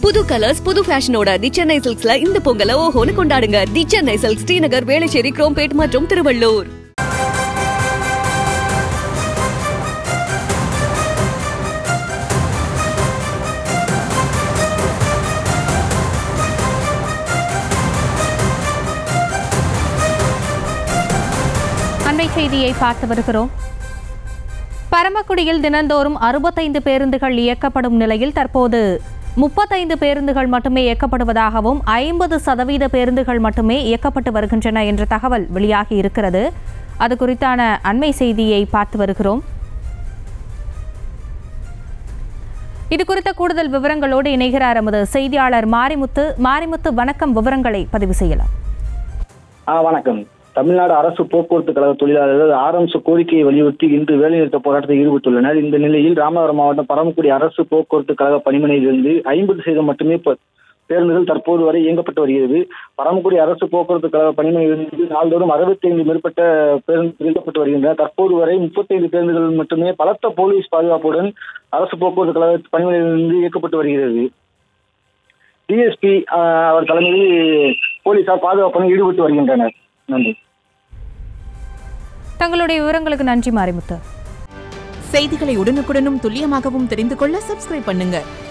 புது கலர்ஸ் புது ஃபேஷனோட தி சென்னை சில்க்ஸ்ல இந்த பொங்கலை ஓஹோன்னு கொண்டாடுங்க தி சென்னை சில்க்ஸ் ஸ்ரீநகர் வேளச்சேரி குரோம்பேட் மற்றும் திருவள்ளூர் அண்மை செய்தியை பார்த்து வருகிறோம் பரமக்குடியில் தினந்தோறும் அறுபத்தைந்து பேருந்துகள் இயக்கப்படும் நிலையில் தற்போது முப்பத்தைந்து பேருந்துகள் மட்டுமே இயக்கப்படுவதாகவும் ஐம்பது சதவீத பேருந்துகள் மட்டுமே இயக்கப்பட்டு வருகின்றன என்ற தகவல் வெளியாகி இருக்கிறது அது குறித்தான அண்மை செய்தியை பார்த்து வருகிறோம் இது குறித்த கூடுதல் விவரங்களோடு இணைகிறார் எமது செய்தியாளர் மாரிமுத்து மாரிமுத்து வணக்கம் விவரங்களை பதிவு செய்யலாம் ஆ வணக்கம் தமிழ்நாடு அரசு போக்குவரத்து கழக தொழிலாளர்கள் ஆரம்ச கோரிக்கையை வலியுறுத்தி இன்று வேலைநிறுத்த போராட்டத்தில் ஈடுபட்டுள்ளனர் இந்த நிலையில் ராமநாதபுரம் மாவட்டம் பரமக்குடி அரசு போக்குவரத்து கழக பணிமனையிலிருந்து ஐம்பது சதவீதம் மட்டுமே ப- பேருந்துகள் தற்போது வரை இயங்கப்பட்டு வருகிறது பரமக்குடி அரசு போக்குவரத்து கழக பணிமனையிலிருந்து நாள்தோறும் அறுபத்தைந்து மேற்பட்ட பேருந்துகள் இயக்கப்பட்டு வருகின்றன தற்போது வரை முப்பத்தைந்து பேருந்துகள் மட்டுமே பலத்த போலீஸ் பாதுகாப்புடன் அரசு போக்குவரத்து கழக பணிமனையிலிருந்து இயக்கப்பட்டு வருகிறது டிஎஸ்பி அவர் தலைமையில் போலீசார் பாதுகாப்பு பணியில் ஈடுபட்டு வருகின்றனர் நன்றி தங்களுடைய விவரங்களுக்கு நன்றி மாரிமுத்து செய்திகளை உடனுக்குடனும் துல்லியமாகவும் தெரிந்து கொள்ள சப்ஸ்கிரைப் பண்ணுங்க